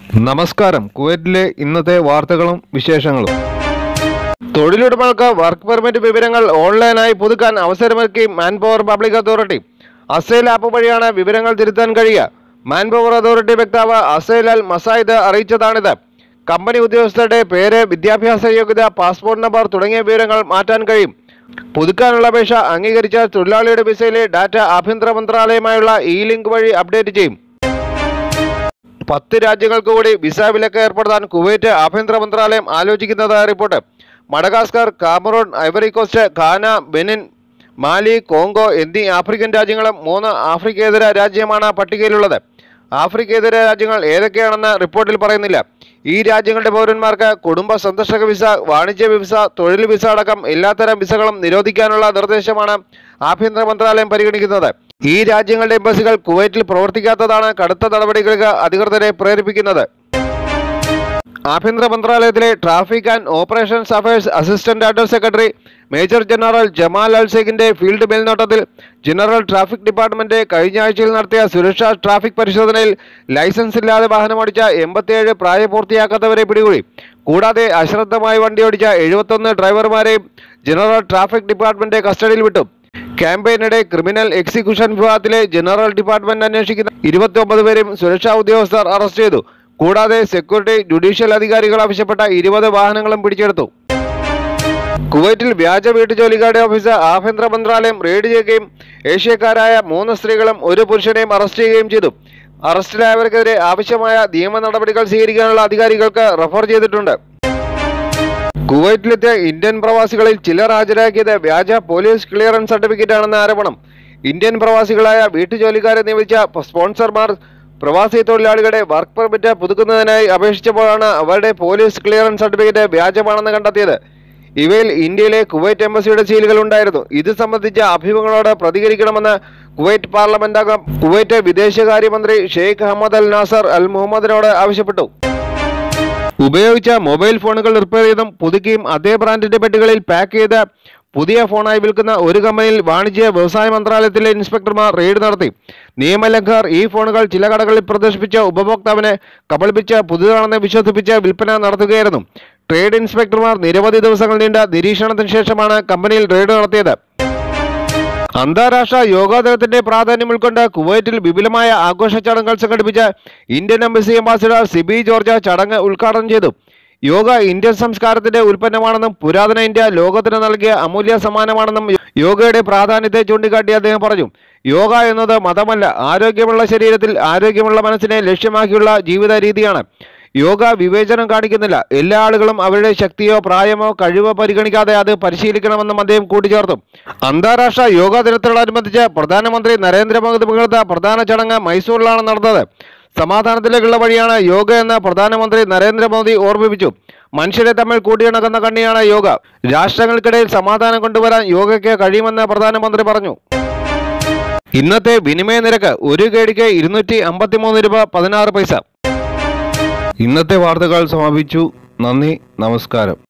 നമസ്കാരം കുവൈറ്റിലെ ഇന്നത്തെ വാർത്തകളും വിശേഷങ്ങളും തൊഴിലുടമകൾക്ക് വർക്ക് പെർമിറ്റ് വിവരങ്ങൾ ഓൺലൈനായി പുതുക്കാൻ അവസരമൊരുക്കി man power public authority Ashal app വഴിയാണ് വിവരങ്ങൾ തിരുത്താൻ കഴിയുക മാൻ പവർ അതോറിറ്റി വക്താവ് അസൈൽ അൽ മസായിദ് അറിയിച്ചതാണിത് കമ്പനി ഉദ്യോഗസ്ഥരുടെ പേര് വിദ്യാഭ്യാസ യോഗ്യത പാസ്പോർട്ട് നമ്പർ തുടങ്ങിയ വിവരങ്ങൾ മാറ്റാൻ കഴിയും പുതുക്കാനുള്ള അപേക്ഷ അംഗീകരിച്ച തൊഴിലാളിയുടെ വിസയിലെ ഡാറ്റ ആഭ്യന്തര മന്ത്രാലയമായുള്ള ഇ ലിങ്ക് വഴി അപ്ഡേറ്റ് ചെയ്യും പത്ത് രാജ്യങ്ങൾക്ക് കൂടി വിസ വിലക്ക് ഏർപ്പെടുത്താൻ കുവൈറ്റ് ആഭ്യന്തര മന്ത്രാലയം ആലോചിക്കുന്നതായ report Madagascar Cameroon Ivory Coast Ghana Benin Mali Congo എന്നീ ആഫ്രിക്കൻ രാജ്യങ്ങളും മൂന്ന് ആഫ്രിക്കേതര രാജ്യമാണ് പട്ടികയിലുള്ളത് ആഫ്രിക്കേതര രാജ്യങ്ങൾ ഏതൊക്കെയാണെന്ന് റിപ്പോർട്ടിൽ പറയുന്നില്ല ഈ രാജ്യങ്ങളുടെ പൗരന്മാർക്ക് കുടുംബ സന്ദർശക വിസ വാണിജ്യ വിസ തൊഴിൽ വിസ അടക്കം എല്ലാത്തരം വിസകളും നിരോധിക്കാനുള്ള നിർദ്ദേശമാണ് ആഭ്യന്തര മന്ത്രാലയം പരിഗണിക്കുന്നത് ഈ രാജ്യങ്ങളുടെ എംബസികൾ കുവൈറ്റിൽ പ്രവർത്തിക്കാത്തതാണ് കടുത്ത നടപടികൾക്ക് അധികൃതരെ പ്രേരിപ്പിക്കുന്നത് ആഭ്യന്തര മന്ത്രാലയത്തിലെ traffic and operations affairs assistant under secretary major general Jamal al ഷെയ്ഖിന്റെ ഫീൽഡ് മേൽനോട്ടത്തിൽ ജനറൽ ട്രാഫിക് ഡിപ്പാർട്ട്മെന്റ് കഴിഞ്ഞ ആഴ്ചയിൽ നടത്തിയ സുരക്ഷാ ട്രാഫിക് പരിശോധനയിൽ ലൈസൻസ് ഇല്ലാതെ വാഹനമോടിച്ച എൺപത്തിയേഴ് പ്രായപൂർത്തിയാക്കാത്തവരെ പിടികൂടി കൂടാതെ അശ്രദ്ധമായി വണ്ടിയോടിച്ച എഴുപത്തൊന്ന് ഡ്രൈവർമാരെയും ജനറൽ ട്രാഫിക് ഡിപ്പാർട്ട്മെന്റ് കസ്റ്റഡിയിൽ വിട്ടു ക്യാമ്പയിനിടെ ക്രിമിനൽ എക്സിക്യൂഷൻ വിഭാഗത്തിലെ ജനറൽ ഡിപ്പാർട്ട്മെന്റ് അന്വേഷിക്കുന്ന ഇരുപത്തി പേരെയും സുരക്ഷാ ഉദ്യോഗസ്ഥർ അറസ്റ്റ് ചെയ്തു കൂടാതെ സെക്യൂരിറ്റി ജുഡീഷ്യൽ അധികാരികൾ ആവശ്യപ്പെട്ട ഇരുപത് വാഹനങ്ങളും പിടിച്ചെടുത്തു കുവൈറ്റിൽ വ്യാജ വീട്ടുജോലിക്കാരുടെ ഓഫീസ് ആഭ്യന്തര മന്ത്രാലയം റെയ്ഡ് ചെയ്യുകയും ഏഷ്യക്കാരായ മൂന്ന് സ്ത്രീകളും ഒരു പുരുഷനെയും അറസ്റ്റ് ചെയ്യുകയും ചെയ്തു അറസ്റ്റിലായവർക്കെതിരെ ആവശ്യമായ നിയമ നടപടികൾ സ്വീകരിക്കാനുള്ള അധികാരികൾക്ക് റഫർ ചെയ്തിട്ടുണ്ട് കുവൈറ്റിലെത്തിയ ഇന്ത്യൻ പ്രവാസികളിൽ ചിലർ ഹാജരാക്കിയത് വ്യാജ പോലീസ് ക്ലിയറൻസ് സർട്ടിഫിക്കറ്റ് ആണെന്ന ആരോപണം ഇന്ത്യൻ പ്രവാസികളായ വീട്ടുജോലിക്കാരെ നിയമിച്ച സ്പോൺസർമാർ പ്രവാസി തൊഴിലാളികളുടെ വർക്ക് പെർമിറ്റ് പുതുക്കുന്നതിനായി അപേക്ഷിച്ചപ്പോഴാണ് അവരുടെ പോലീസ് ക്ലിയറൻസ് സർട്ടിഫിക്കറ്റ് വ്യാജമാണെന്ന് കണ്ടെത്തിയത് ഇവയിൽ ഇന്ത്യയിലെ കുവൈറ്റ് എംബസിയുടെ സീലുകൾ ഉണ്ടായിരുന്നു ഇത് സംബന്ധിച്ച അഭിമുഖങ്ങളോട് പ്രതികരിക്കണമെന്ന് കുവൈറ്റ് പാർലമെന്റ് അംഗം കുവൈറ്റ് വിദേശകാര്യമന്ത്രി ഷെയ്ഖ് അഹമ്മദ് അൽ നാസർ അൽ മുഹമ്മദിനോട് ആവശ്യപ്പെട്ടു ഉപയോഗിച്ച മൊബൈൽ ഫോണുകൾ റിപ്പയർ ചെയ്തും പുതുക്കിയും അതേ ബ്രാൻഡിന്റെ പെട്ടികളിൽ പാക്ക് ചെയ്ത പുതിയ ഫോണായി വിൽക്കുന്ന ഒരു കമ്പനിയിൽ വാണിജ്യ വ്യവസായ മന്ത്രാലയത്തിലെ ഇൻസ്പെക്ടർമാർ റെയ്ഡ് നടത്തി നിയമലംഘകർ ഈ ഫോണുകൾ ചില കടകളിൽ പ്രദർശിപ്പിച്ച ഉപഭോക്താവിനെ കബളിപ്പിച്ച് പുതിയതാണെന്ന് വിശ്വസിപ്പിച്ച് വിൽപ്പന നടത്തുകയായിരുന്നു ട്രേഡ് ഇൻസ്പെക്ടർമാർ നിരവധി ദിവസങ്ങൾ നീണ്ട നിരീക്ഷണത്തിന് ശേഷമാണ് കമ്പനിയിൽ റെയ്ഡ് നടത്തിയത് അന്താരാഷ്ട്ര യോഗാ ദിനത്തിന്റെ പ്രാധാന്യം ഉൾക്കൊണ്ട് കുവൈറ്റിൽ വിപുലമായ ആഘോഷ ചടങ്ങുകൾ സംഘടിപ്പിച്ച Indian embassy ambassador Sibi George ചടങ്ങ് ഉദ്ഘാടനം ചെയ്തു യോഗ ഇന്ത്യൻ സംസ്കാരത്തിന്റെ ഉൽപ്പന്നമാണെന്നും പുരാതന ഇന്ത്യ ലോകത്തിന് നൽകിയ അമൂല്യ സമ്മാനമാണെന്നും യോഗയുടെ പ്രാധാന്യത്തെ ചൂണ്ടിക്കാട്ടി അദ്ദേഹം പറഞ്ഞു യോഗ എന്നത് മതമല്ല ആരോഗ്യമുള്ള ശരീരത്തിൽ ആരോഗ്യമുള്ള മനസ്സിനെ ലക്ഷ്യമാക്കിയുള്ള ജീവിത രീതിയാണ് യോഗ വിവേചനം കാണിക്കുന്നില്ല എല്ലാ ആളുകളും അവരുടെ ശക്തിയോ പ്രായമോ കഴിവോ പരിഗണിക്കാതെ അത് പരിശീലിക്കണമെന്നും അദ്ദേഹം കൂട്ടിച്ചേർത്തു അന്താരാഷ്ട്ര യോഗാ ദിനത്തോടനുബന്ധിച്ച് പ്രധാനമന്ത്രി നരേന്ദ്രമോദി പങ്കെടുത്ത പ്രധാന ചടങ്ങ് മൈസൂരിലാണ് നടന്നത് സമാധാനത്തിലേക്കുള്ള വഴിയാണ് യോഗ എന്ന് പ്രധാനമന്ത്രി നരേന്ദ്രമോദി ഓർമ്മിപ്പിച്ചു മനുഷ്യരെ തമ്മിൽ കൂട്ടിയിണക്കുന്ന കണ്ണിയാണ് യോഗ രാഷ്ട്രങ്ങൾക്കിടയിൽ സമാധാനം കൊണ്ടുവരാൻ യോഗയ്ക്ക് കഴിയുമെന്ന് പ്രധാനമന്ത്രി പറഞ്ഞു ഇന്നത്തെ വിനിമയ നിരക്ക് ഒരു കേടിക്ക് ഇരുന്നൂറ്റി അമ്പത്തിമൂന്ന് രൂപ പതിനാറ് പൈസ ഇന്നത്തെ വാർത്തകൾ സമാപിച്ചു നന്ദി നമസ്കാരം